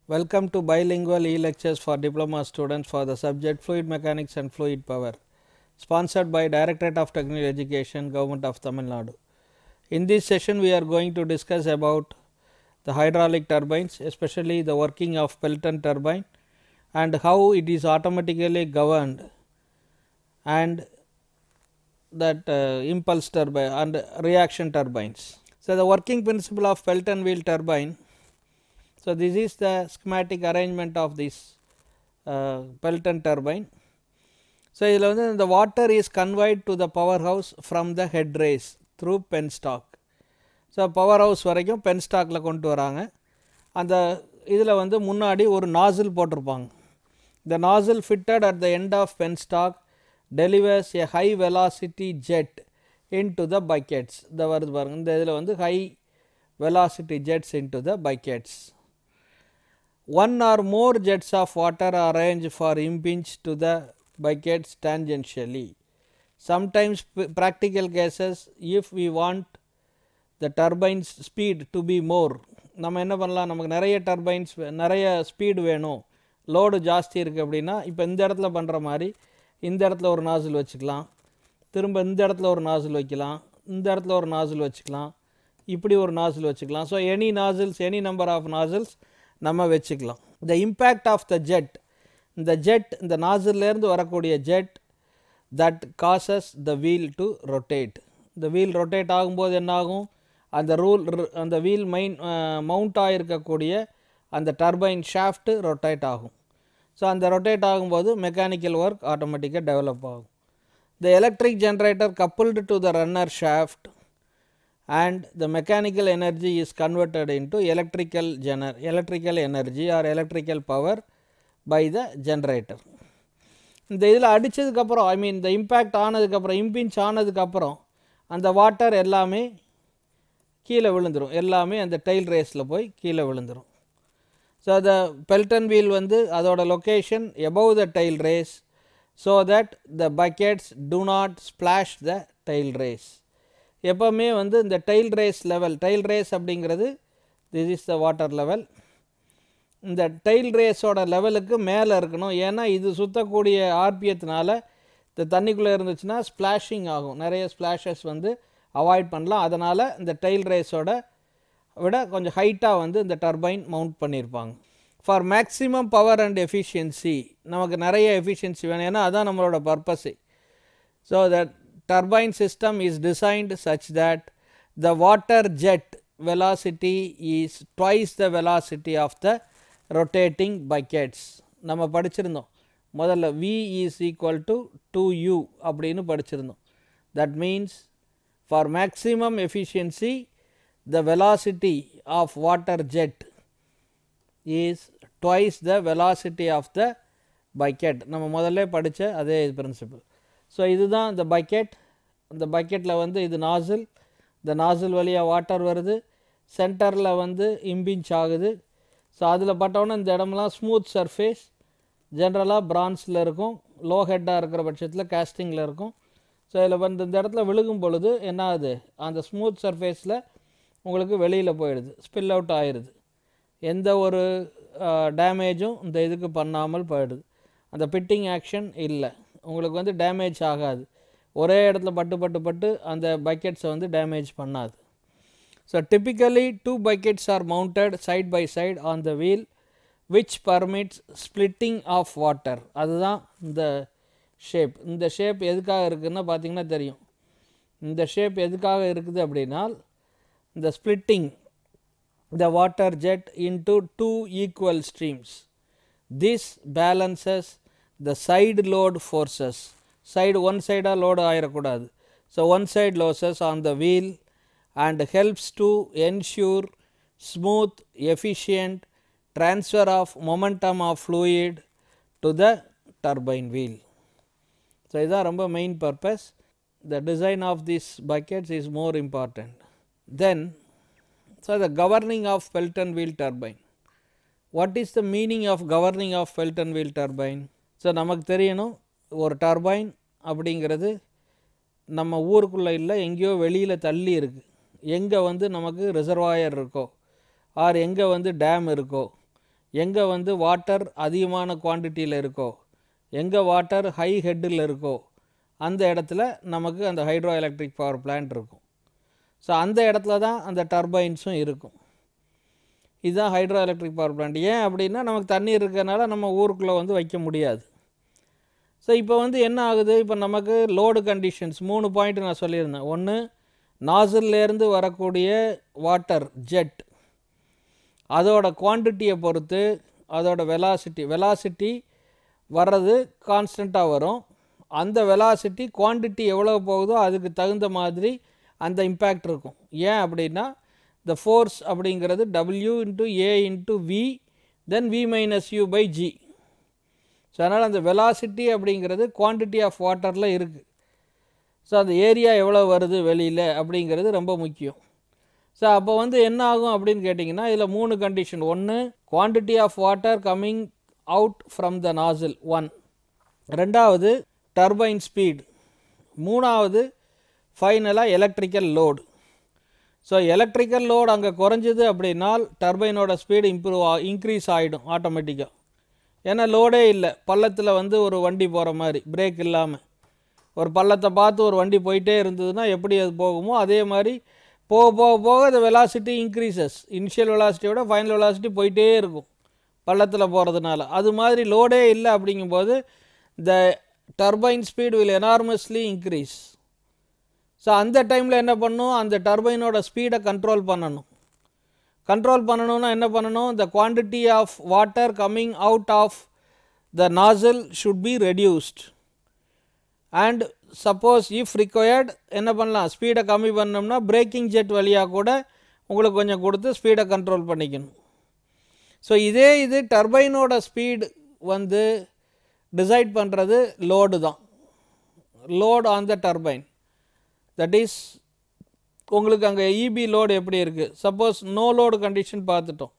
Welcome to bilingual e-lectures for diploma students for the subject fluid mechanics and fluid power sponsored by Directorate of Technical Education Government of Tamil Nadu. In this session we are going to discuss about the hydraulic turbines especially the working of Pelton turbine and how it is automatically governed and that uh, impulse turbine and reaction turbines. So, the working principle of Pelton wheel turbine. So, this is the schematic arrangement of this uh, Pelton turbine. So, இதில் வந்து the water is conveyed to the powerhouse from the head race through penstock. So power house வரைக்கும் பென்ஸ்டாக்கில் கொண்டு வராங்க அந்த இதில் வந்து முன்னாடி ஒரு நாசில் போட்டிருப்பாங்க the nozzle fitted at the end of penstock delivers a high velocity jet into the buckets இந்த வருது பாருங்க இந்த இதில் வந்து high velocity jets into the buckets one or more jets of water are arranged for impinge to the buckets tangentially sometimes p- practical cases if we want the turbines speed to be more நம்ம என்ன பண்ணலாம் நமக்கு நிறைய turbines நிறைய speed வேணும் load ஜாஸ்தி இருக்குது அப்படின்னா இப்போ இந்த இடத்துல பண்ணுற மாதிரி இந்த இடத்துல ஒரு நாசில் வச்சுக்கலாம் திரும்ப இந்த இடத்துல ஒரு நாசில் வைக்கலாம் இந்த இடத்துல ஒரு நாசில் வச்சுக்கலாம் இப்படி ஒரு நாசில் வச்சுக்கலாம் so any nozzles any number of nozzles நம்ம வச்சுக்கலாம் the impact of the jet இந்த ஜெட் இந்த நாசில்லேருந்து வரக்கூடிய jet that causes the wheel to rotate இந்த வீல் ரொட்டேட் ஆகும்போது என்னாகும் அந்த ரூல் அந்த வீல் மைன் மவுண்ட் ஆகிருக்கக்கூடிய அந்த டர்பைன் ஷாஃப்ட்டு ரொட்டேட் ஆகும் ஸோ அந்த ரொட்டேட் ஆகும்போது மெக்கானிக்கல் ஒர்க் ஆட்டோமேட்டிக்காக டெவலப் ஆகும் the electric generator coupled to the runner shaft and the mechanical energy is converted into electrical gener electrical energy or electrical power by the generator இந்த இதில் அடித்ததுக்கப்புறம் ஐ மீன் இந்த impact ஆனதுக்கப்புறம் இம்பிஞ்ச் ஆனதுக்கப்புறம் அந்த வாட்டர் எல்லாமே கீழே விழுந்துடும் எல்லாமே அந்த டெயில் ரேஸில் போய் கீழே விழுந்துடும் ஸோ த பெல்டன் வீல் வந்து அதோட location above the tail race so that the buckets do not splash the tail race எப்போவுமே வந்து இந்த tail race level tail race அப்படிங்கிறது this is the water level இந்த டெயில் ரேஸோட லெவலுக்கு மேலே இருக்கணும் ஏன்னா இது சுற்றக்கூடிய ஆர்பிஎத்தினால இந்த தண்ணிக்குள்ளே இருந்துச்சுன்னா ஸ்ப்ளாஷிங் ஆகும் நிறைய ஸ்ப்ளாஷஸ் வந்து அவாய்ட் பண்ணலாம் அதனால் இந்த டெயில் ரேஸோட விட கொஞ்சம் ஹைட்டாக வந்து இந்த டர்பைன் மவுண்ட் பண்ணியிருப்பாங்க for maximum power and efficiency நமக்கு நிறைய எஃபிஷியன்சி வேணும் ஏன்னா அதான் நம்மளோட பர்பஸே so that turbine system is designed such that the water jet velocity is twice the velocity of the rotating buckets நம்ம படிச்சிருந்தோம் முதல்ல v is equal to 2u அப்படின்னு படிச்சிருந்தோம் that means for maximum efficiency the velocity of water jet is twice the velocity of the bucket நம்ம முதல்ல படித்த அதே principal so இதுதான் இந்த bucket இந்த பக்கெட்டில் வந்து இது நாசில் இந்த நாசில் வழியாக வாட்டர் வருது சென்டரில் வந்து இம்பிஞ்ச் ஆகுது ஸோ அதில் பட்டோன்னே இந்த இடம்லாம் ஸ்மூத் சர்ஃபேஸ் ஜென்ரலாக பிரான்ஸில் இருக்கும் லோ ஹெட்டாக இருக்கிற பட்சத்தில் கேஸ்டிங்கில் இருக்கும் ஸோ இதில் வந்து இந்த இடத்துல விழுகும் பொழுது என்ன ஆகுது அந்த ஸ்மூத் சர்ஃபேஸில் உங்களுக்கு வெளியில் போயிடுது ஸ்பில் அவுட் ஆயிடுது எந்த ஒரு டேமேஜும் இந்த இதுக்கு பண்ணாமல் போயிடுது அந்த பிட்டிங் ஆக்ஷன் இல்லை உங்களுக்கு வந்து டேமேஜ் ஆகாது ஒரே இடத்துல பட்டு பட்டு பட்டு அந்த பக்கெட்ஸை வந்து டேமேஜ் பண்ணாது so typically two buckets are mounted side by side on the wheel which permits splitting of water அதுதான் இந்த ஷேப் இந்த ஷேப் எதுக்காக இருக்குதுன்னா பார்த்தீங்கன்னா தெரியும் இந்த ஷேப் எதுக்காக இருக்குது அப்படின்னா இந்த splitting the water jet into two equal streams this balances the side load forces side one side load ஆயிடக்கூடாது so one side losses on the wheel and helps to ensure smooth efficient transfer of momentum of fluid to the turbine wheel so இதுதான் ரொம்ப main purpose the design of these buckets is more important then so the governing of Pelton wheel turbine what is the meaning of governing of Pelton wheel turbine so நமக்கு தெரியணும் ஒரு turbine அப்படிங்கிறது நம்ம ஊருக்குள்ளே இல்லை எங்கேயோ வெளியில் தள்ளி இருக்குது எங்கே வந்து நமக்கு ரிசர்வாயர் இருக்கோ ஆர் எங்கே வந்து டேம் இருக்கோ எங்கே வந்து வாட்டர் அதிகமான குவான்டிட்டியில் இருக்கோ எங்கே வாட்டர் ஹை ஹெட்டில் இருக்கோ அந்த இடத்துல நமக்கு அந்த ஹைட்ரோ எலக்ட்ரிக் பவர் பிளான்ட் இருக்கும் ஸோ அந்த இடத்துல தான் அந்த டர்பைன்ஸும் இருக்கும் இதுதான் ஹைட்ரோ எலக்ட்ரிக் பவர் பிளான்ட் ஏன் அப்படின்னா நமக்கு தண்ணி இருக்கிறனால நம்ம ஊருக்குள்ளே வந்து வைக்க முடியாது ஸோ இப்போ வந்து என்ன ஆகுது இப்போ நமக்கு லோடு கண்டிஷன்ஸ் மூணு பாயிண்ட் நான் சொல்லியிருந்தேன் ஒன்று நாசில்லேருந்து வரக்கூடிய வாட்டர் ஜெட் அதோட குவான்டிட்டியை பொறுத்து அதோட வெலாசிட்டி வெலாசிட்டி வர்றது கான்ஸ்டண்ட்டாக வரும் அந்த வெலாசிட்டி குவான்டிட்டி எவ்வளோ போகுதோ அதுக்கு தகுந்த மாதிரி அந்த இம்பேக்ட் இருக்கும் ஏன் அப்படின்னா த ஃபோர்ஸ் அப்படிங்கிறது W into A into V then V minus U by G so அதனால் அந்த வெலாசிட்டி அப்படிங்கிறது குவான்டிட்டி ஆஃப் வாட்டரில் இருக்குது ஸோ அந்த ஏரியா எவ்வளோ வருது வெளியில் அப்படிங்கிறது ரொம்ப முக்கியம் ஸோ அப்போ வந்து என்ன ஆகும் அப்படின்னு கேட்டிங்கன்னா இதில் மூணு கண்டிஷன் ஒன்று quantity of water coming out from the nozzle one ரெண்டாவது டர்பைன் ஸ்பீட் மூணாவது ஃபைனலாக electrical load so electrical load அங்கே குறைஞ்சிது அப்படின்னால் டர்பைனோட ஸ்பீடு இம்ப்ரூவ் ஆ இன்க்ரீஸ் ஆகிடும் ஆட்டோமேட்டிக்காக ஏன்னா லோடே இல்லை பள்ளத்தில் வந்து ஒரு வண்டி போகிற மாதிரி பிரேக் இல்லாமல் ஒரு பள்ளத்தை பார்த்து ஒரு வண்டி போயிட்டே இருந்ததுன்னா எப்படி அது போகுமோ அதே மாதிரி போக போக போக அந்த வெலாசிட்டி இன்க்ரீசஸ் இனிஷியல் வெலாசிட்டியோட ஃபைனல் வெலாசிட்டி போயிட்டே இருக்கும் பள்ளத்தில் போகிறதுனால அது மாதிரி லோடே இல்லை அப்படிங்கும்போது the turbine speed will enormously increase so அந்த டைமில் என்ன பண்ணணும் அந்த டர்பைனோட ஸ்பீடை கண்ட்ரோல் பண்ணணும் கண்ட்ரோல் பண்ணணும்னா என்ன பண்ணணும் the quantity of water coming out of the nozzle should be reduced and suppose if required என்ன பண்ணலாம் ஸ்பீடை கம்மி பண்ணோம்னா பிரேக்கிங் ஜெட் வழியாக கூட உங்களுக்கு கொஞ்சம் கொடுத்து ஸ்பீடை கண்ட்ரோல் பண்ணிக்கணும் ஸோ இதே இது டர்பைனோட ஸ்பீடு வந்து டிசைட் பண்ணுறது லோடு தான் load on the turbine that is உங்களுக்கு அங்கே இபி லோடு எப்படி இருக்குது சப்போஸ் நோ லோடு கண்டிஷன் பார்த்துட்டோம்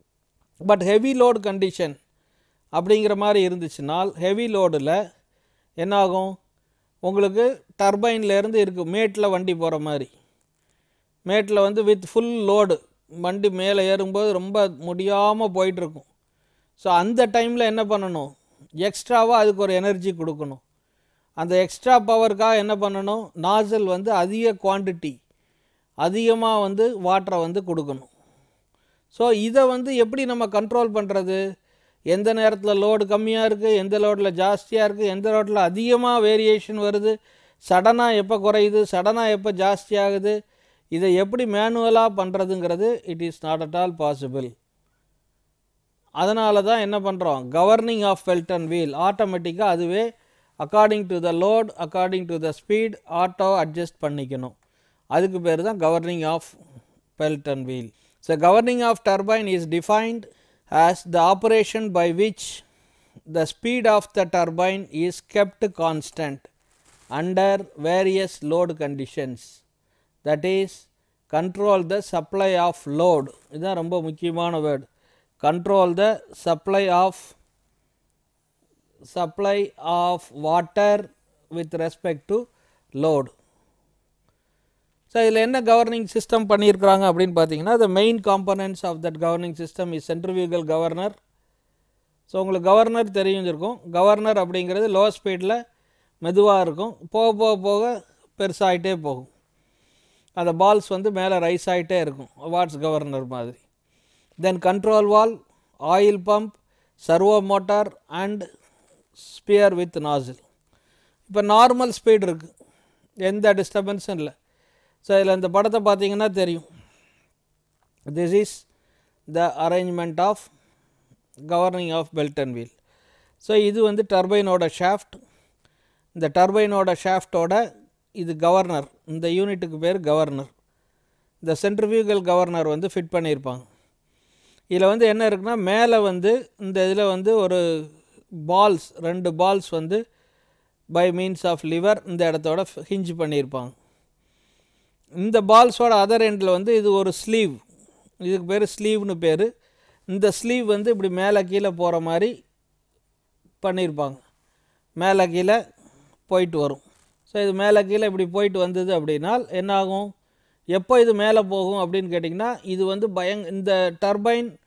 பட் ஹெவி லோடு கண்டிஷன் அப்படிங்கிற மாதிரி இருந்துச்சுனால் ஹெவி லோடில் என்னாகும் உங்களுக்கு டர்பைன்லேருந்து இருக்குது மேட்டில் வண்டி போகிற மாதிரி மேட்டில் வந்து வித் ஃபுல் லோடு வண்டி மேலே ஏறும்போது ரொம்ப முடியாமல் போயிட்டுருக்கும் ஸோ அந்த டைமில் என்ன பண்ணணும் எக்ஸ்ட்ராவாக அதுக்கு ஒரு எனர்ஜி கொடுக்கணும் அந்த எக்ஸ்ட்ரா பவருக்காக என்ன பண்ணணும் நாசல் வந்து அதிக குவான்டிட்டி அதிகமாக வந்து வாட்டரை வந்து கொடுக்கணும் ஸோ இதை வந்து எப்படி நம்ம கண்ட்ரோல் பண்ணுறது எந்த நேரத்தில் லோடு கம்மியாக இருக்குது எந்த லோடில் ஜாஸ்தியாக இருக்குது எந்த லோடில் அதிகமாக வேரியேஷன் வருது சடனாக எப்போ குறையுது சடனாக எப்போ ஜாஸ்தி ஆகுது இதை எப்படி மேனுவலாக பண்ணுறதுங்கிறது it is not at all possible அதனால தான் என்ன பண்ணுறோம் governing of Pelton wheel ஆட்டோமேட்டிக்காக அதுவே according to the load according to the speed auto adjust பண்ணிக்கணும் அதுக்கு பேர் தான் governing of Pelton wheel so governing of turbine is defined as the operation by which the speed of the turbine is kept constant under various load conditions that is control the supply of load இதுதான் ரொம்ப முக்கியமான word control the supply of supply of water with respect to load ஸோ இதில் என்ன governing system பண்ணியிருக்கிறாங்க அப்படின்னு பார்த்தீங்கன்னா the main components of that governing system is centrifugal governor so உங்களுக்கு கவர்னர் தெரிஞ்சிருக்கும் கவர்னர் அப்படிங்கிறது லோ ஸ்பீடில் மெதுவாக இருக்கும் போக போக போக பெருசாகிட்டே போகும் அந்த பால்ஸ் வந்து மேலே ரைஸ் ஆகிட்டே இருக்கும் வாட்ஸ் கவர்னர் மாதிரி then control valve oil pump servo motor and spear with nozzle இப்போ நார்மல் ஸ்பீடு இருக்குது எந்த டிஸ்டர்பன்ஸும் இல்லை ஸோ இதில் இந்த படத்தை பார்த்தீங்கன்னா தெரியும் this is the arrangement of governing of Pelton wheel so இது வந்து டர்பைனோட ஷாஃப்ட் இந்த டர்பைனோட ஷாஃப்டோட இது கவர்னர் இந்த யூனிட்டுக்கு பேர் கவர்னர் இந்த சென்ட்ரிஃபியூகல் கவர்னர் வந்து ஃபிட் பண்ணியிருப்பாங்க இதில் வந்து என்ன இருக்குன்னா மேலே வந்து இந்த இதில் வந்து ஒரு பால்ஸ் ரெண்டு பால்ஸ் வந்து பை மீன்ஸ் ஆஃப் லிவர் இந்த இடத்தோட ஹிஞ்ச் பண்ணியிருப்பாங்க இந்த பால்ஸோட அதர் எண்டில் வந்து இது ஒரு ஸ்லீவ் இதுக்கு பேர் ஸ்லீவ்னு பேர் இந்த ஸ்லீவ் வந்து இப்படி மேலே கீழே போகிற மாதிரி பண்ணியிருப்பாங்க மேலே கீழே போயிட்டு வரும் ஸோ இது மேலே கீழே இப்படி போயிட்டு வந்தது அப்படின்னால் என்னாகும் எப்போ இது மேலே போகும் அப்படின்னு கேட்டிங்கன்னா இது வந்து பயங் இந்த டர்பைன்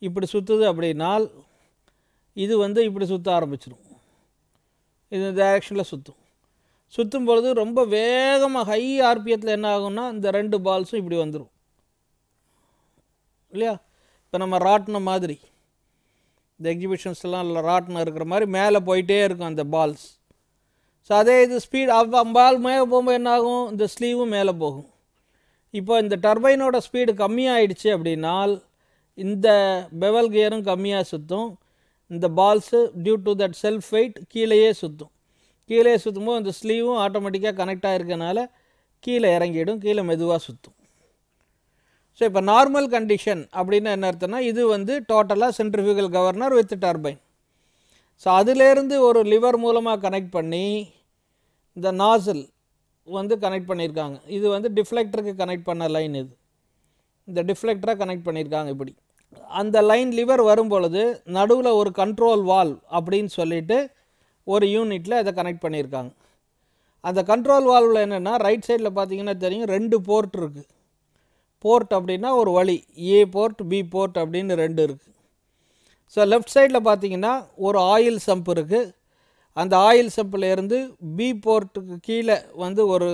இப்படி சுற்றுது அப்படின்னால் இது வந்து இப்படி சுற்ற ஆரம்பிச்சிடும் இது டைரெக்ஷனில் சுற்றும் சுற்றும் பொழுது ரொம்ப வேகமாக ஹை ஆர்பிஎத்தில் என்ன ஆகும்னா இந்த ரெண்டு பால்ஸும் இப்படி வந்துடும் இல்லையா இப்போ நம்ம ராட்டினம் மாதிரி இந்த எக்ஸிபிஷன்ஸ்லாம் இல்லை ராட்டினம் இருக்கிற மாதிரி மேலே போயிட்டே இருக்கும் அந்த பால்ஸ் ஸோ அதே இது ஸ்பீட் பால் மேலே போகும்போது என்ன ஆகும் இந்த ஸ்லீவும் மேலே போகும் இப்போ இந்த டர்பைனோட ஸ்பீடு கம்மியாயிடுச்சு அப்படின்னால் இந்த பெவல் கியரும் கம்மியாக சுற்றும் இந்த balls due to that self weight கீழேயே சுற்றும் கீழே சுற்றும்போது இந்த ஸ்லீவும் ஆட்டோமேட்டிக்காக கனெக்ட் ஆகிருக்கனால கீழே இறங்கிடும் கீழே மெதுவாக சுற்றும் ஸோ இப்போ நார்மல் கண்டிஷன் அப்படின்னு என்ன அர்த்தம்னா இது வந்து டோட்டலாக centrifugal governor with turbine so அதிலேருந்து ஒரு லிவர் மூலமாக கனெக்ட் பண்ணி இந்த நாசில் வந்து கனெக்ட் பண்ணியிருக்காங்க இது வந்து டிஃப்ளெக்டருக்கு கனெக்ட் பண்ண லைன் இது இந்த டிஃப்ளெக்டரை கனெக்ட் பண்ணியிருக்காங்க இப்படி அந்த லைன் லிவர் வரும் பொழுது நடுவில் ஒரு கண்ட்ரோல் வால் அப்படின்னு சொல்லிட்டு ஒரு யூனிட்டில் இதை கனெக்ட் பண்ணியிருக்காங்க அந்த கண்ட்ரோல் வால்வில் என்னென்னா ரைட் சைடில் பார்த்தீங்கன்னா தெரியும் ரெண்டு போர்ட் இருக்குது போர்ட் அப்படின்னா ஒரு வழி ஏ போர்ட் பி போர்ட் அப்படின்னு ரெண்டு இருக்குது ஸோ லெஃப்ட் சைடில் பார்த்தீங்கன்னா ஒரு ஆயில் சம்ப் இருக்குது அந்த ஆயில் சம்பில் இருந்து பி போர்ட்டுக்கு கீழே வந்து ஒரு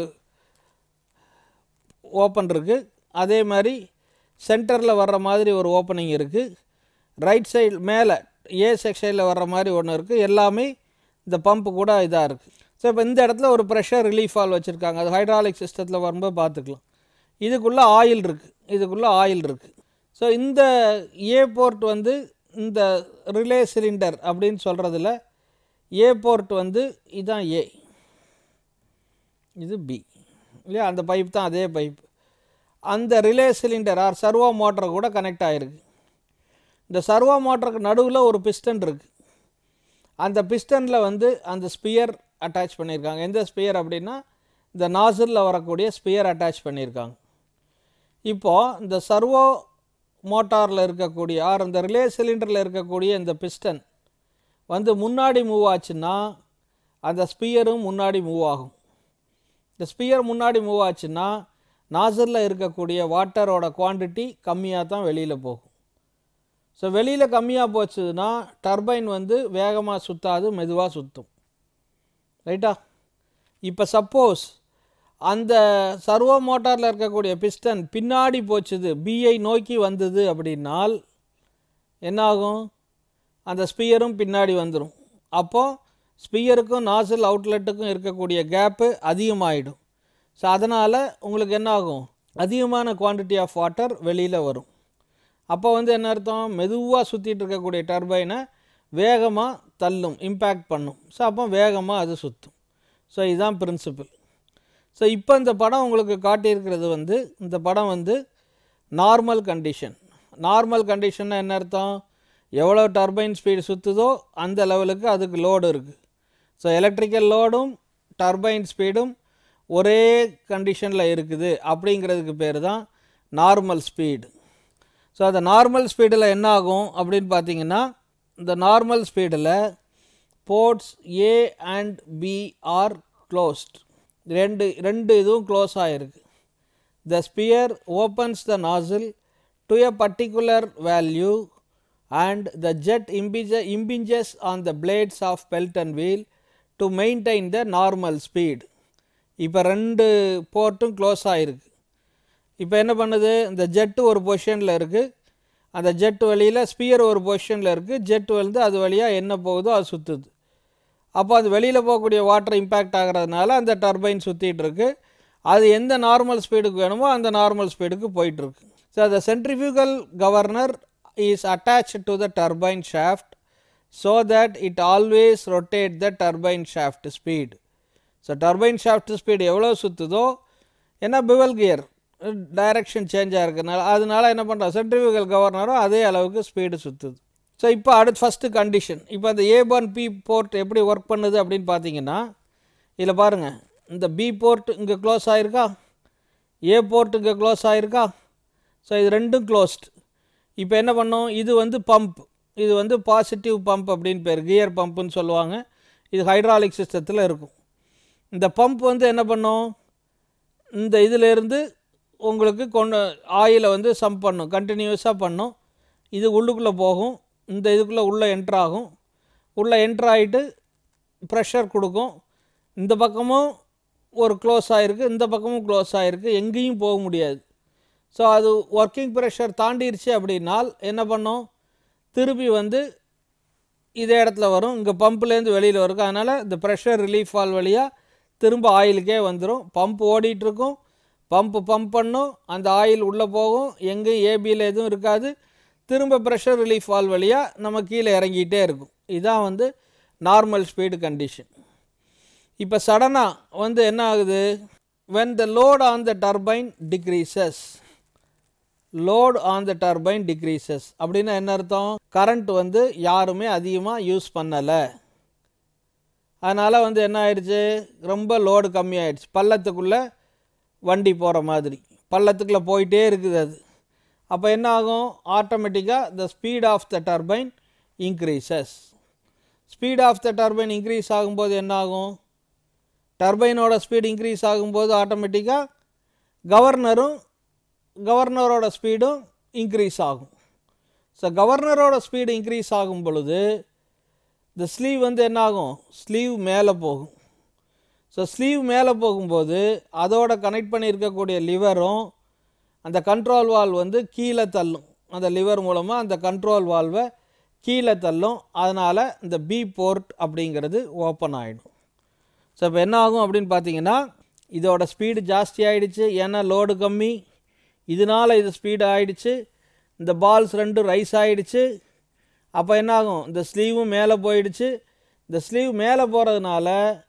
ஓப்பன் இருக்குது அதே மாதிரி சென்டரில் வர்ற மாதிரி ஒரு ஓப்பனிங் இருக்குது ரைட் சைடு மேலே ஏ செக்ஷனில் வர்ற மாதிரி ஒன்று இருக்குது எல்லாமே இந்த பம்பு கூட இதாக இருக்குது ஸோ இப்போ இந்த இடத்துல ஒரு ப்ரெஷர் ரிலீஃப் ஆல் வச்சுருக்காங்க அது ஹைட்ராலிக் சிஸ்டத்தில் வரும்போது பார்த்துக்கலாம் இதுக்குள்ளே ஆயில் இருக்குது இதுக்குள்ளே ஆயில் இருக்குது ஸோ இந்த ஏ போர்ட் வந்து இந்த ரிலே சிலிண்டர் அப்படின்னு சொல்கிறதுல ஏ போர்ட் வந்து இதுதான் ஏ இது பி இல்லையா அந்த பைப் தான் அதே பைப் அந்த relay cylinder or servo motor கூட கனெக்ட் ஆகிருக்கு இந்த சர்வோ மோட்டருக்கு நடுவில் ஒரு பிஸ்டன் இருக்குது அந்த பிஸ்டனில் வந்து அந்த ஸ்பியர் அட்டாச் பண்ணியிருக்காங்க எந்த ஸ்பியர் அப்படின்னா இந்த நாசிலில் வரக்கூடிய ஸ்பியர் அட்டாச் பண்ணியிருக்காங்க இப்போது இந்த சர்வோ மோட்டாரில் இருக்கக்கூடிய ஆர் அந்த ரிலே சிலிண்டரில் இருக்கக்கூடிய இந்த பிஸ்டன் வந்து முன்னாடி மூவ் ஆச்சுன்னா அந்த ஸ்பியரும் முன்னாடி மூவ் ஆகும் இந்த ஸ்பியர் முன்னாடி மூவ் ஆச்சுன்னா நாசரில் இருக்கக்கூடிய வாட்டரோட குவான்டிட்டி கம்மியாக தான் வெளியில் போகும் ஸோ வெளியில் கம்மியாக போச்சுன்னா டர்பைன் வந்து வேகமாக சுற்றாது மெதுவாக சுற்றும் ரைட்டா இப்போ சப்போஸ் அந்த சர்வோ மோட்டாரில் இருக்கக்கூடிய பிஸ்டன் பின்னாடி போச்சுது பிஐ நோக்கி வந்தது அப்படின்னால் என்னாகும் அந்த ஸ்பியரும் பின்னாடி வந்துடும் அப்போது ஸ்பியருக்கும் நாசில் அவுட்லெட்டுக்கும் இருக்கக்கூடிய கேப்பு அதிகமாகிடும் ஸோ அதனால் உங்களுக்கு என்ன ஆகும் அதிகமான குவான்டிட்டி ஆஃப் வாட்டர் வெளியில் வரும் அப்போ வந்து என்ன அர்த்தம் மெதுவாக சுற்றிட்டு இருக்கக்கூடிய டர்பைனை வேகமாக தள்ளும் இம்பேக்ட் பண்ணும் ஸோ அப்போ வேகமாக அது சுற்றும் ஸோ இதுதான் பிரின்சிபிள் ஸோ இப்போ இந்த படம் உங்களுக்கு காட்டியிருக்கிறது வந்து இந்த படம் வந்து நார்மல் கண்டிஷன் நார்மல் கண்டிஷன்னா என்ன அர்த்தம் எவ்வளோ டர்பைன் ஸ்பீடு சுற்றுதோ அந்த லெவலுக்கு அதுக்கு லோடு இருக்குது ஸோ எலக்ட்ரிக்கல் லோடும் டர்பைன் ஸ்பீடும் ஒரே கண்டிஷனில் இருக்குது அப்படிங்கிறதுக்கு பேர் தான் நார்மல் ஸ்பீடு ஸோ அந்த நார்மல் ஸ்பீடில் என்ன ஆகும் அப்படின்னு பார்த்தீங்கன்னா இந்த நார்மல் ஸ்பீடில் ports A and B are closed ரெண்டு ரெண்டு இதுவும் க்ளோஸ் ஆகிருக்கு the spear opens the nozzle to a particular value and the jet impinge- impinges on the blades of Pelton wheel to maintain the normal speed. இப்போ ரெண்டு போர்ட்டும் close ஆகிருக்கு இப்போ என்ன பண்ணுது இந்த ஜெட்டு ஒரு பொசிஷனில் இருக்குது அந்த ஜெட் வழியில் ஸ்பியர் ஒரு பொசிஷனில் இருக்குது ஜெட் வந்து அது வழியாக என்ன போகுதோ அது சுற்றுது அப்போ அது வெளியில் போகக்கூடிய வாட்டர் இம்பேக்ட் ஆகிறதுனால அந்த டர்பைன் சுற்றிட்டு இருக்கு அது எந்த நார்மல் ஸ்பீடுக்கு வேணுமோ அந்த நார்மல் ஸ்பீடுக்கு போயிட்டுருக்கு ஸோ அந்த centrifugal governor is attached to the turbine shaft so that it always rotate the turbine shaft speed. So turbine shaft speed எவ்வளோ சுற்றுதோ ஏன்னா பிவல் கியர் டைரக்ஷன் சேஞ்ச் ஆகிருக்கனால அதனால என்ன பண்ணுறோம் சென்ட்ரிஃபியூகல் கவர்னரும் அதே அளவுக்கு ஸ்பீடு சுற்றுது ஸோ இப்போ அடுத்து ஃபஸ்ட்டு கண்டிஷன் இப்போ அந்த ஏ ஒன் பி போர்ட் எப்படி ஒர்க் பண்ணுது அப்படின்னு பார்த்தீங்கன்னா இதில் பாருங்கள் இந்த பி போர்ட் இங்கே க்ளோஸ் ஆகிருக்கா ஏ போர்ட் இங்கே க்ளோஸ் ஆகிருக்கா ஸோ இது ரெண்டும் க்ளோஸ்ட் இப்போ என்ன பண்ணோம் இது வந்து பம்ப் இது வந்து பாசிட்டிவ் பம்ப் அப்படின்னு பேர் கியர் பம்புன்னு சொல்லுவாங்க இது ஹைட்ராலிக் சிஸ்டத்தில் இருக்கும் இந்த பம்ப் வந்து என்ன பண்ணும் இந்த இதிலேருந்து உங்களுக்கு கொண்டு ஆயிலை வந்து சம்ப் பண்ணும் கண்டினியூஸாக பண்ணும் இது உள்ளுக்குள்ளே போகும் இந்த இதுக்குள்ளே உள்ளே என்ட்ரு ஆகும் உள்ளே என்ட்ரு ஆகிட்டு ப்ரெஷர் கொடுக்கும் இந்த பக்கமும் ஒரு க்ளோஸ் ஆகிருக்கு இந்த பக்கமும் க்ளோஸ் ஆகிருக்கு எங்கேயும் போக முடியாது ஸோ அது ஒர்க்கிங் ப்ரெஷர் தாண்டிருச்சு அப்படின்னால் என்ன பண்ணும் திருப்பி வந்து இதே இடத்துல வரும் இங்கே பம்ப்லேருந்து வெளியில் வரும் அதனால் இந்த ப்ரெஷர் ரிலீஃப் வால் வழியாக திரும்ப ஆயிலுக்கே வந்துடும் பம்ப் ஓடிட்டுருக்கும் பம்ப் பம்ப் பண்ணும் அந்த ஆயில் உள்ளே போகும் எங்கேயும் ஏபியில் எதுவும் இருக்காது திரும்ப ப்ரெஷர் ரிலீஃப் வால் வழியாக நம்ம கீழே இறங்கிட்டே இருக்கும் இதுதான் வந்து நார்மல் ஸ்பீடு கண்டிஷன் இப்போ சடனாக வந்து என்ன ஆகுது when the load on the turbine decreases load on the turbine decreases அப்படின்னா என்ன அர்த்தம் கரண்ட் வந்து யாருமே அதிகமாக யூஸ் பண்ணலை அதனால் வந்து என்ன ஆயிடுச்சு ரொம்ப லோடு கம்மியாயிடுச்சு பள்ளத்துக்குள்ளே வண்டி போகிற மாதிரி பள்ளத்துக்குள்ளே போயிட்டே இருக்குது அது அப்போ என்ன ஆகும் ஆட்டோமேட்டிக்காக the speed of the turbine increases speed of the turbine increase ஆகும்போது என்ன ஆகும் டர்பைனோட ஸ்பீடு இன்க்ரீஸ் ஆகும்போது ஆட்டோமேட்டிக்காக கவர்னரும் கவர்னரோட ஸ்பீடும் இன்க்ரீஸ் ஆகும் ஸோ கவர்னரோட ஸ்பீடு இன்க்ரீஸ் ஆகும் பொழுது இந்த ஸ்லீவ் வந்து என்ன ஆகும் ஸ்லீவ் மேலே போகும் ஸோ ஸ்லீவ் மேலே போகும்போது அதோட கனெக்ட் பண்ணியிருக்கக்கூடிய லிவரும் அந்த கண்ட்ரோல் வால்வ் வந்து கீழே தள்ளும் அந்த லிவர் மூலமாக அந்த கண்ட்ரோல் வால்வை கீழே தள்ளும் அதனால் இந்த பி போர்ட் அப்படிங்கிறது ஓப்பன் ஆகிடும் ஸோ இப்போ என்ன ஆகும் அப்படின்னு பார்த்தீங்கன்னா இதோட ஸ்பீடு ஜாஸ்தி ஆகிடுச்சு ஏன்னா லோடு கம்மி இதனால் இது ஸ்பீடு ஆகிடுச்சு இந்த பால்ஸ் ரெண்டும் ரைஸ் ஆகிடுச்சு அப்போ என்ன ஆகும் இந்த ஸ்லீவும் மேலே போயிடுச்சு இந்த ஸ்லீவ் மேலே போகிறதுனால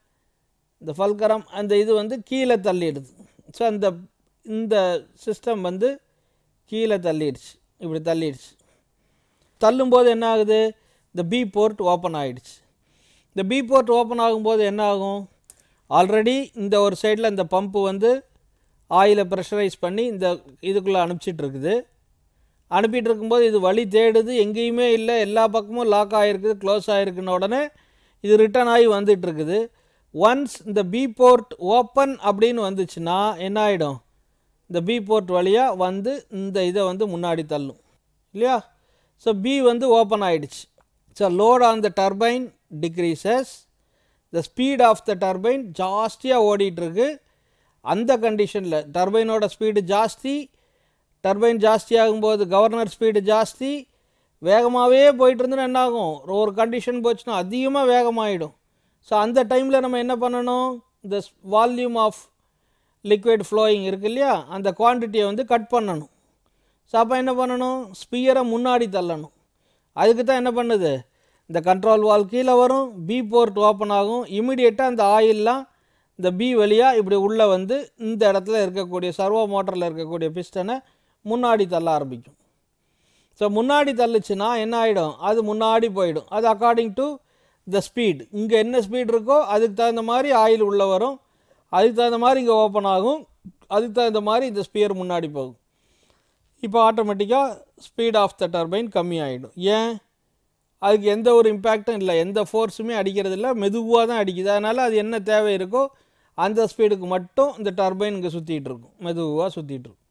இந்த ஃபல்கரம் அந்த இது வந்து கீழே தள்ளிடுது ஸோ அந்த இந்த சிஸ்டம் வந்து கீழே தள்ளிடுச்சு இப்படி தள்ளிடுச்சு தள்ளும்போது என்ன ஆகுது இந்த பி போர்ட் ஓப்பன் ஆகிடுச்சு இந்த பி போர்ட் ஓப்பன் ஆகும்போது என்ன ஆகும் ஆல்ரெடி இந்த ஒரு சைடில் இந்த பம்பு வந்து ஆயிலை ப்ரெஷரைஸ் பண்ணி இந்த இதுக்குள்ளே அனுப்பிச்சிட்டு இருக்குது அனுப்பிட்டு இருக்கும்போது இது வழி தேடுது எங்கேயுமே இல்லை எல்லா பக்கமும் லாக் ஆகிருக்குது க்ளோஸ் ஆகிருக்குன உடனே இது ரிட்டர்ன் ஆகி வந்துட்டு இருக்குது ஒன்ஸ் இந்த பி போர்ட் ஓப்பன் அப்படின்னு வந்துச்சுன்னா என்ன ஆகிடும் இந்த பி போர்ட் வழியாக வந்து இந்த இதை வந்து முன்னாடி தள்ளும் இல்லையா ஸோ பி வந்து ஓப்பன் ஆகிடுச்சு so load on the turbine decreases the speed of the turbine ஜாஸ்தியாக ஓடிட்டுருக்கு அந்த கண்டிஷனில் டர்பைனோட ஸ்பீடு ஜாஸ்தி டர்பைன் ஜாஸ்தி ஆகும்போது கவர்னர் ஸ்பீடு ஜாஸ்தி வேகமாகவே போயிட்டு இருந்துன்னா என்ன ஆகும் ஒரு கண்டிஷன் போச்சுன்னா அதிகமாக வேகமாகிடும் ஸோ அந்த டைமில் நம்ம என்ன பண்ணணும் இந்த வால்யூம் ஆஃப் லிக்விட் ஃப்ளோயிங் இருக்கு இல்லையா அந்த குவான்டிட்டியை வந்து கட் பண்ணணும் ஸோ அப்போ என்ன பண்ணணும் ஸ்பியரை முன்னாடி தள்ளணும் அதுக்கு தான் என்ன பண்ணுது இந்த கண்ட்ரோல் வால் கீழே வரும் பி போர்ட் ஓப்பன் ஆகும் இமிடியேட்டாக அந்த ஆயிலெலாம் இந்த பி வழியாக இப்படி உள்ளே வந்து இந்த இடத்துல இருக்கக்கூடிய சர்வோ மோட்டரில் இருக்கக்கூடிய பிஸ்டனை முன்னாடி தள்ள ஆரம்பிக்கும் ஸோ முன்னாடி தள்ளுச்சுன்னா என்ன ஆகிடும் அது முன்னாடி போயிடும் அது அக்கார்டிங் டு த ஸ்பீட் இங்கே என்ன ஸ்பீட் இருக்கோ அதுக்கு தகுந்த மாதிரி ஆயில் உள்ளே வரும் அதுக்கு தகுந்த மாதிரி இங்கே ஓப்பன் ஆகும் அதுக்கு தகுந்த மாதிரி இந்த ஸ்பியர் முன்னாடி போகும் இப்போ ஆட்டோமேட்டிக்காக ஸ்பீட் ஆஃப் த டர்பைன் கம்மி ஆகிடும் ஏன் அதுக்கு எந்த ஒரு இம்பேக்டும் இல்லை எந்த ஃபோர்ஸுமே அடிக்கிறது இல்லை மெதுவாக தான் அடிக்குது அதனால் அது என்ன தேவை இருக்கோ அந்த ஸ்பீடுக்கு மட்டும் இந்த டர்பைன் இங்கே சுற்றிட்டு இருக்கும் மெதுவாக சுற்றிட்டு இருக்கும்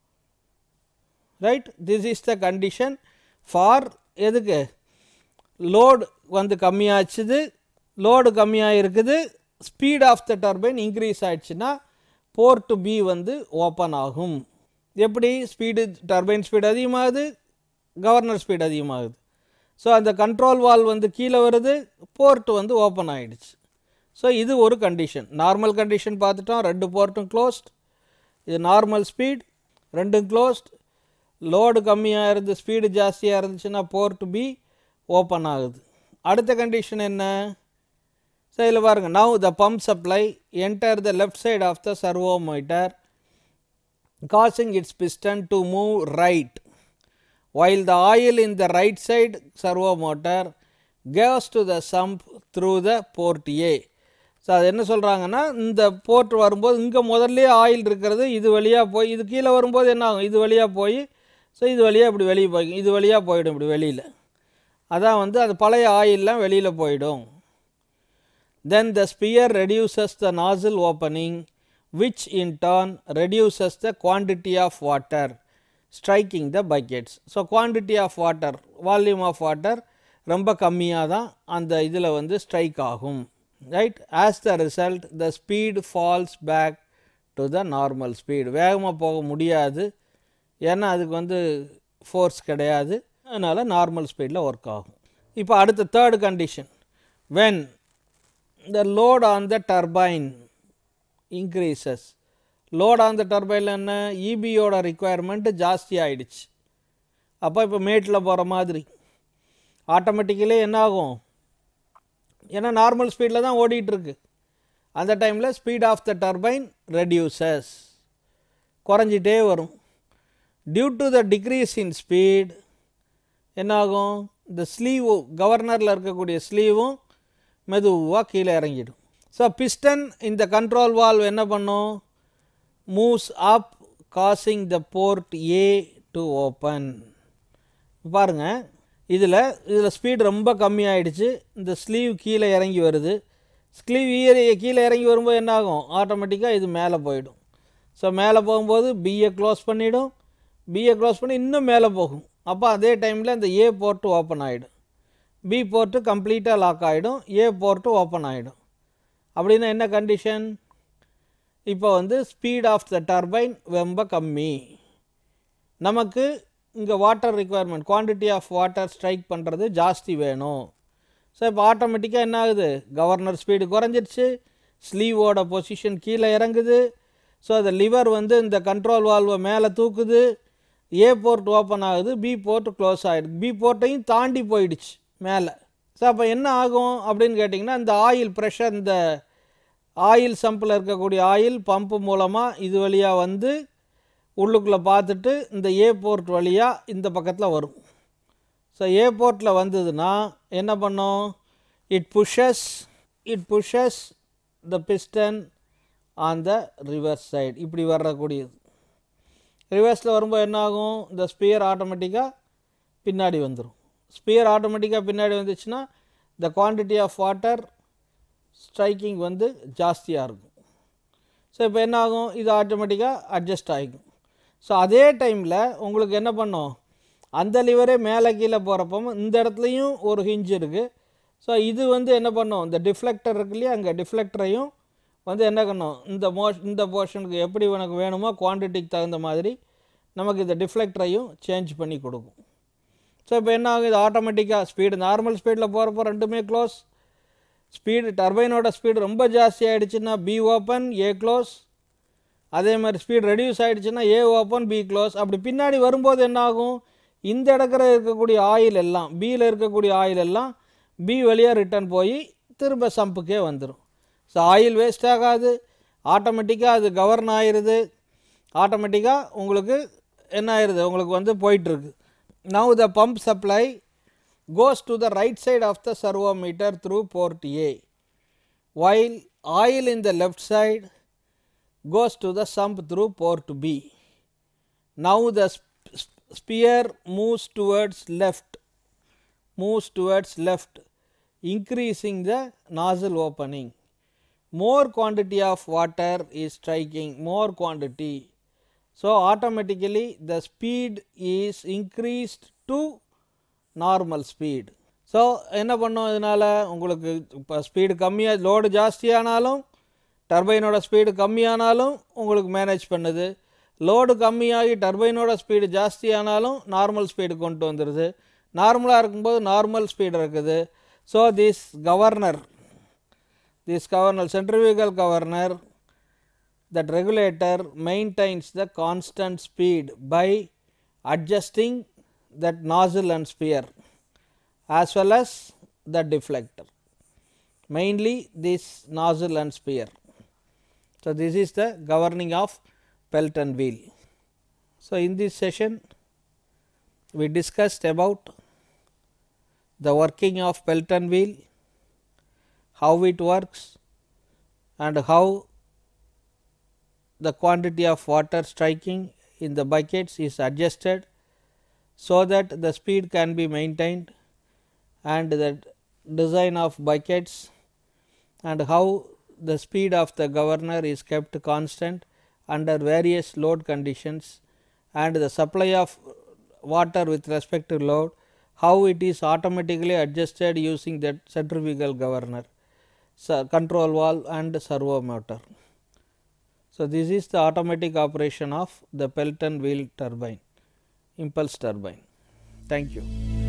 right this is the condition for எதுக்கு லோடு வந்து கம்மியாச்சுது லோடு கம்மியாக இருக்குது speed of the turbine increase ஆயிடுச்சுன்னா போர்ட் பி வந்து ஓப்பன் ஆகும் எப்படி ஸ்பீடு டர்பைன் ஸ்பீடு அதிகமாகுது கவர்னர் ஸ்பீடு அதிகமாகுது ஸோ அந்த கண்ட்ரோல் வால் வந்து கீழே வருது போர்ட் வந்து ஓப்பன் ஆகிடுச்சு ஸோ இது ஒரு கண்டிஷன் நார்மல் கண்டிஷன் பார்த்துட்டோம் ரெண்டு போர்ட்டும் க்ளோஸ்ட் இது நார்மல் ஸ்பீட் ரெண்டும் க்ளோஸ்ட் லோடு கம்மியாக இருந்து ஸ்பீடு ஜாஸ்தியாக இருந்துச்சுன்னா போர்ட் பி ஓப்பன் ஆகுது அடுத்த கண்டிஷன் என்ன ஸோ இதில் பாருங்கள் now the pump supply enter the left side of the servo meter causing its piston to move right while the oil in the right side servo motor goes to the sump through the port A so அது என்ன சொல்கிறாங்கன்னா இந்த board வரும்போது இங்கே முதல்ல oil இருக்கிறது இது வழியாக போய் இது கீழே வரும்போது என்ன ஆகும் இது வழியாக போய் ஸோ இது வழியாக இப்படி வெளியே போய் இது வழியாக போயிடும் இப்படி வெளியில் அதான் வந்து அது பழைய ஆயிலெலாம் வெளியில் போயிடும் then the spear reduces the nozzle opening which in turn reduces the quantity of water striking the buckets. So, quantity of water, volume of water ரொம்ப கம்மியாக தான் அந்த இதில் வந்து ஸ்ட்ரைக் ஆகும் right as the result the speed falls back to the normal speed வேகமாக போக முடியாது ஏன்னா அதுக்கு வந்து ஃபோர்ஸ் கிடையாது அதனால் நார்மல் ஸ்பீடில் ஒர்க் ஆகும் இப்போ அடுத்த third condition when the load on the turbine increases load on the டர்பைனில் என்ன இபியோட ரிக்குவயர்மெண்ட்டு ஜாஸ்தி ஆகிடுச்சு அப்போ இப்போ மேட்டில் போகிற மாதிரி ஆட்டோமேட்டிக்கலி என்ன ஆகும் ஏன்னா நார்மல் ஸ்பீடில் தான் ஓடிட்டுருக்கு அந்த டைமில் speed of the turbine reduces குறைஞ்சிட்டே வரும் due to the decrease in speed என்னாகும் இந்த ஸ்லீவு கவர்னரில் இருக்கக்கூடிய ஸ்லீவும் மெதுவாக கீழே இறங்கிடும் ஸோ பிஸ்டன் இந்த கண்ட்ரோல் வால்வ் என்ன பண்ணும் moves up causing the port A to open பாருங்கள் இதில் இதில் ஸ்பீடு ரொம்ப கம்மியாயிடுச்சு இந்த ஸ்லீவ் கீழே இறங்கி வருது ஸ்லீவ் கீழே இறங்கி வரும்போது என்ன ஆகும் ஆட்டோமேட்டிக்காக இது மேலே போயிடும் ஸோ மேலே போகும்போது பிஏ க்ளோஸ் பண்ணிவிடும் பிஏ க்ளோஸ் பண்ணி இன்னும் மேலே போகும் அப்போ அதே டைமில் இந்த ஏ போர்ட்டு ஓப்பன் ஆகிடும் பி போர்ட்டு கம்ப்ளீட்டாக லாக் ஆகிடும் ஏ போர்ட்டு ஓப்பன் ஆகிடும் அப்படின்னா என்ன கண்டிஷன் இப்போ வந்து ஸ்பீட் ஆஃப் த டர்பைன் ரொம்ப கம்மி நமக்கு இங்கே water requirement quantity of water strike பண்ணுறது ஜாஸ்தி வேணும் ஸோ இப்போ ஆட்டோமேட்டிக்காக என்ன ஆகுது கவர்னர் ஸ்பீடு குறைஞ்சிருச்சு ஸ்லீவோட பொசிஷன் கீழே இறங்குது ஸோ அந்த லிவர் வந்து இந்த கண்ட்ரோல் வால்வை மேலே தூக்குது ஏ போர்ட் ஓப்பன் ஆகுது பி போர்ட் க்ளோஸ் ஆகிடுது பி போர்ட்டையும் தாண்டி போயிடுச்சு மேலே ஸோ அப்போ என்ன ஆகும் அப்படின்னு கேட்டிங்கன்னா இந்த ஆயில் ப்ரெஷர் இந்த ஆயில் சம்பில் இருக்கக்கூடிய ஆயில் பம்பு மூலமாக இது வழியாக வந்து உள்ளுக்குள்ளே பார்த்துட்டு இந்த ஏ போர்ட் வழியாக இந்த பக்கத்தில் வரும் ஸோ ஏ போர்ட்டில் வந்ததுன்னா என்ன பண்ணும் it pushes it pushes the piston on the reverse side இப்படி வரக்கூடியது ரிவர்ஸில் வரும்போது என்ன ஆகும் இந்த ஸ்பியர் ஆட்டோமேட்டிக்காக பின்னாடி வந்துடும் ஸ்பியர் ஆட்டோமேட்டிக்காக பின்னாடி வந்துச்சுன்னா the quantity of water striking வந்து ஜாஸ்தியாக இருக்கும் ஸோ இப்போ என்ன ஆகும் இது ஆட்டோமேட்டிக்காக அட்ஜஸ்ட் ஆகிக்கும் ஸோ அதே டைமில் உங்களுக்கு என்ன பண்ணும் அந்த லிவரே மேலே கீழே போகிறப்போ இந்த இடத்துலையும் ஒரு ஹிஞ்ச் இருக்குது ஸோ இது வந்து என்ன பண்ணும் இந்த டிஃப்ளெக்டர் இருக்கு இல்லையா அங்கே டிஃப்ளெக்டரையும் வந்து என்ன பண்ணும் இந்த மோ இந்த போர்ஷனுக்கு எப்படி உனக்கு வேணுமோ குவான்டிட்டிக்கு தகுந்த மாதிரி நமக்கு இந்த டிஃப்ளெக்டரையும் சேஞ்ச் பண்ணி கொடுக்கும் ஸோ இப்போ என்ன ஆகும் இது ஆட்டோமேட்டிக்காக ஸ்பீடு நார்மல் ஸ்பீடில் போகிறப்போ ரெண்டுமே க்ளோஸ் ஸ்பீடு டர்பைனோட ஸ்பீடு ரொம்ப ஜாஸ்தி ஆகிடுச்சுன்னா பி ஓப்பன் ஏ க்ளோஸ் அதே மாதிரி ஸ்பீட் ரெடியூஸ் ஆகிடுச்சுன்னா ஏ ஓப்பன் பி க்ளோஸ் அப்படி பின்னாடி வரும்போது என்ன ஆகும் இந்த இடத்துல இருக்கக்கூடிய ஆயில் எல்லாம் பியில் இருக்கக்கூடிய ஆயில் எல்லாம் பி வழியாக ரிட்டர்ன் போய் திரும்ப சம்புக்கே வந்துடும் ஸோ ஆயில் வேஸ்ட் ஆகாது ஆட்டோமேட்டிக்காக அது கவர்ன் ஆயிடுது ஆட்டோமேட்டிக்காக உங்களுக்கு என்ன ஆயிடுது உங்களுக்கு வந்து போயிட்டுருக்கு now the pump supply goes to the right side of the servomotor through port A while oil in the left side goes to the sump through port B. Now the sp- sp- spear moves towards left, moves towards left, increasing the nozzle opening. More quantity of water is striking, more quantity. So, automatically the speed is increased to normal speed so என்ன பண்ணும் இதனால் உங்களுக்கு இப்போ speed கம்மியாக load ஜாஸ்தியானாலும் டர்பைனோட speed கம்மியானாலும் உங்களுக்கு manage பண்ணுது load கம்மியாகி டர்பைனோட ஸ்பீடு ஜாஸ்தியானாலும் நார்மல் ஸ்பீடு கொண்டு வந்துடுது நார்மலாக இருக்கும்போது நார்மல் ஸ்பீடு இருக்குது so this governor this governor centrifugal governor that regulator maintains the constant speed by adjusting that nozzle and spear as well as the deflector mainly this nozzle and spear. So, this is the governing of Pelton wheel. So, in this session we discussed about the working of Pelton wheel, how it works and how the quantity of water striking in the buckets is adjusted so that the speed can be maintained and the design of buckets and how the speed of the governor is kept constant under various load conditions and the supply of water with respect to load, how it is automatically adjusted using that centrifugal governor, so control valve and servo motor. So, this is the automatic operation of the Pelton wheel turbine, impulse turbine. Thank you.